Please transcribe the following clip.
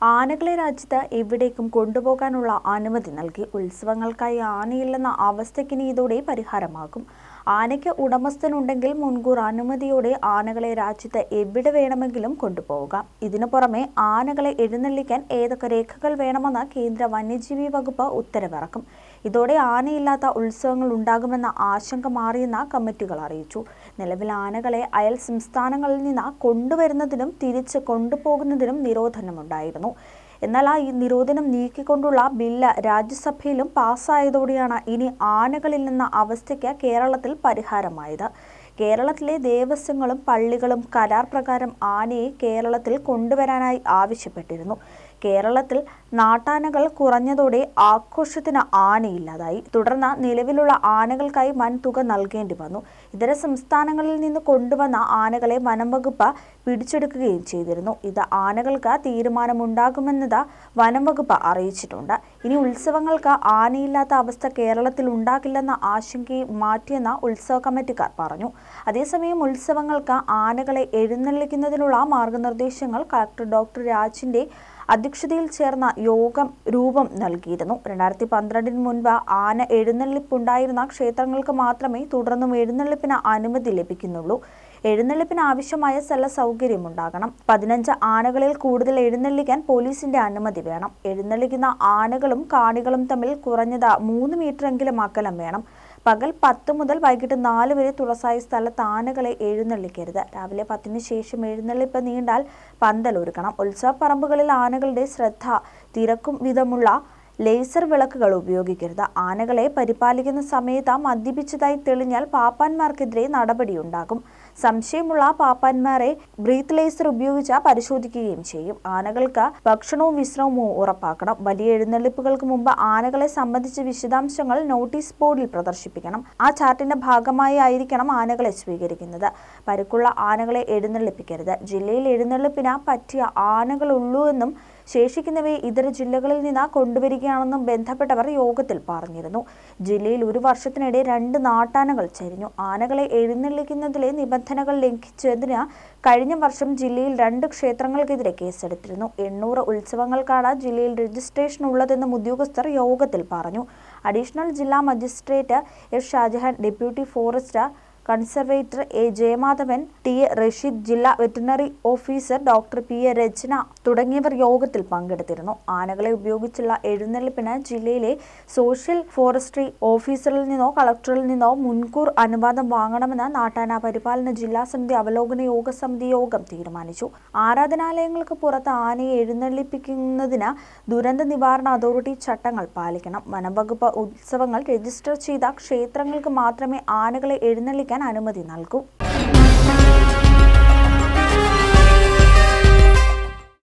ആനകളെ രാജ്യത്ത് എവിടേക്കും കൊണ്ടുപോകാനുള്ള അനുമതി നൽകി ഉത്സവങ്ങൾക്കായി ആനയില്ലെന്ന അവസ്ഥയ്ക്കിനി ഇതോടെ പരിഹാരമാകും ആനയ്ക്ക് ഉടമസ്ഥനുണ്ടെങ്കിൽ മുൻകൂർ അനുമതിയോടെ ആനകളെ രാജ്യത്ത് എവിടെ വേണമെങ്കിലും കൊണ്ടുപോകാം ഇതിനു പുറമെ ആനകളെ എഴുന്നള്ളിക്കാൻ ഏതൊക്കെ രേഖകൾ വേണമെന്ന് കേന്ദ്ര വന്യജീവി വകുപ്പ് ഉത്തരവിറക്കും ഇതോടെ ആനയില്ലാത്ത ഉത്സവങ്ങൾ ഉണ്ടാകുമെന്ന ആശങ്ക മാറിയെന്ന് കമ്മിറ്റികൾ അറിയിച്ചു നിലവിൽ ആനകളെ അയൽ സംസ്ഥാനങ്ങളിൽ നിന്ന് കൊണ്ടുവരുന്നതിനും തിരിച്ച് കൊണ്ടുപോകുന്നതിനും നിരോധനമുണ്ടായിരുന്നു എന്നാൽ ആ ഈ നിരോധനം നീക്കിക്കൊണ്ടുള്ള ബില്ല് രാജ്യസഭയിലും പാസ്സായതോടെയാണ് ഇനി ആനകളില്ലെന്ന അവസ്ഥയ്ക്ക് കേരളത്തിൽ പരിഹാരമായത് കേരളത്തിലെ ദേവസ്വങ്ങളും പള്ളികളും കരാർ പ്രകാരം ആനയെ കേരളത്തിൽ കൊണ്ടുവരാനായി ആവശ്യപ്പെട്ടിരുന്നു കേരളത്തിൽ നാട്ടാനകൾ കുറഞ്ഞതോടെ ആഘോഷത്തിന് ആനയില്ലാതായി തുടർന്ന് നിലവിലുള്ള ആനകൾക്കായി വൻ തുക നൽകേണ്ടി വന്നു ഇതര സംസ്ഥാനങ്ങളിൽ നിന്ന് കൊണ്ടുവന്ന ആനകളെ വനം വകുപ്പ് പിടിച്ചെടുക്കുകയും ചെയ്തിരുന്നു ഇത് ആനകൾക്ക് തീരുമാനമുണ്ടാകുമെന്നത് വനം വകുപ്പ് അറിയിച്ചിട്ടുണ്ട് ഇനി ഉത്സവങ്ങൾക്ക് ആനയില്ലാത്ത അവസ്ഥ കേരളത്തിൽ ഉണ്ടാകില്ലെന്ന ആശങ്കയെ മാറ്റിയെന്ന് ഉത്സവ കമ്മിറ്റിക്കാർ പറഞ്ഞു അതേസമയം ഉത്സവങ്ങൾക്ക് ആനകളെ എഴുന്നള്ളിക്കുന്നതിനുള്ള മാർഗനിർദ്ദേശങ്ങൾ കളക്ടർ ഡോക്ടർ രാജിന്റെ അധ്യക്ഷതയിൽ ചേർന്ന യോഗം രൂപം നൽകിയിരുന്നു രണ്ടായിരത്തി പന്ത്രണ്ടിന് മുൻപ് ആന എഴുന്നള്ളിപ്പുണ്ടായിരുന്ന ക്ഷേത്രങ്ങൾക്ക് മാത്രമേ തുടർന്നും എഴുന്നള്ളിപ്പിന് അനുമതി ലഭിക്കുന്നുള്ളൂ എഴുന്നള്ളിപ്പിന് ആവശ്യമായ സ്ഥല സൗകര്യമുണ്ടാകണം പതിനഞ്ച് ആനകളിൽ കൂടുതൽ എഴുന്നള്ളിക്കാൻ പോലീസിന്റെ അനുമതി വേണം എഴുന്നള്ളിക്കുന്ന ആനകളും കാണികളും തമ്മിൽ കുറഞ്ഞത് മൂന്ന് മീറ്ററെങ്കിലും അകലം വേണം പകൽ പത്ത് മുതൽ വൈകിട്ട് നാല് വരെ തുറസായ സ്ഥലത്ത് ആനകളെ എഴുന്നള്ളിക്കരുത് രാവിലെ പത്തിന് ശേഷം എഴുന്നള്ളിപ്പ് നീണ്ടാൽ പന്തൽ ഒരുക്കണം ഉത്സവപ്പറമ്പുകളിൽ ആനകളുടെ ശ്രദ്ധ തിരക്കും വിധമുള്ള ലേസർ വിളക്കുകൾ ഉപയോഗിക്കരുത് ആനകളെ പരിപാലിക്കുന്ന സമയത്ത് മദ്യപിച്ചതായി തെളിഞ്ഞാൽ പാപ്പാന്മാർക്കെതിരെ നടപടിയുണ്ടാകും സംശയമുള്ള പാപ്പാന്മാരെ ബ്രീത്ത് ലേസർ ഉപയോഗിച്ച് പരിശോധിക്കുകയും ചെയ്യും ആനകൾക്ക് ഭക്ഷണവും വിശ്രമവും ഉറപ്പാക്കണം വലിയ എഴുന്നള്ളിപ്പുകൾക്ക് മുമ്പ് ആനകളെ സംബന്ധിച്ച വിശദാംശങ്ങൾ നോട്ടീസ് ബോർഡിൽ പ്രദർശിപ്പിക്കണം ആ ചാർട്ടിന്റെ ഭാഗമായി ആയിരിക്കണം ആനകളെ സ്വീകരിക്കുന്നത് പരുക്കുള്ള ആനകളെ എഴുന്നള്ളിപ്പിക്കരുത് ജില്ലയിൽ എഴുന്നള്ളിപ്പിന് പറ്റിയ ആനകളുള്ളൂ എന്നും ശേഷിക്കുന്നവയെ ഇതര ജില്ലകളിൽ നിന്ന് കൊണ്ടുവരികയാണെന്നും ബന്ധപ്പെട്ടവർ യോഗത്തിൽ പറഞ്ഞിരുന്നു ജില്ലയിൽ ഒരു വർഷത്തിനിടെ രണ്ട് നാട്ടാനകൾ ചരിഞ്ഞു ആനകളെ എഴുന്നള്ളിക്കുന്നതിലെ നിബന്ധനകൾ ലംഘിച്ചതിന് കഴിഞ്ഞ വർഷം ജില്ലയിൽ രണ്ട് ക്ഷേത്രങ്ങൾക്കെതിരെ കേസെടുത്തിരുന്നു എണ്ണൂറ് ഉത്സവങ്ങൾക്കാണ് ജില്ലയിൽ രജിസ്ട്രേഷൻ ഉള്ളതെന്നും ഉദ്യോഗസ്ഥർ യോഗത്തിൽ പറഞ്ഞു അഡീഷണൽ ജില്ലാ magistrate S Shajahan deputy forester conservator A Jayamadhavan T A Rasheed ജില്ലാ veterinary officer doctor P A Rachana തുടങ്ങിയവർ യോഗത്തിൽ പങ്കെടുത്തിരുന്നു ആനകളെ ഉപയോഗിച്ചുള്ള എഴുന്നള്ളിപ്പിന് ജില്ലയിലെ സോഷ്യൽ ഫോറസ്ട്രി ഓഫീസറിൽ നിന്നോ കളക്ടറിൽ നിന്നോ മുൻകൂർ അനുവാദം വാങ്ങണമെന്ന് നാട്ടാന പരിപാലന ജില്ലാ സമിതി അവലോകന യോഗ സമിതി യോഗം തീരുമാനിച്ചു ആരാധനാലയങ്ങൾക്ക് പുറത്ത് ആനയെ എഴുന്നള്ളിപ്പിക്കുന്നതിന് ദുരന്ത നിവാരണ അതോറിറ്റി ചട്ടങ്ങൾ പാലിക്കണം വനംവകുപ്പ് ഉത്സവങ്ങൾ രജിസ്റ്റർ ചെയ്ത ക്ഷേത്രങ്ങൾക്ക് മാത്രമേ ആനകളെ എഴുന്നള്ളിക്കാൻ അനുമതി നൽകൂ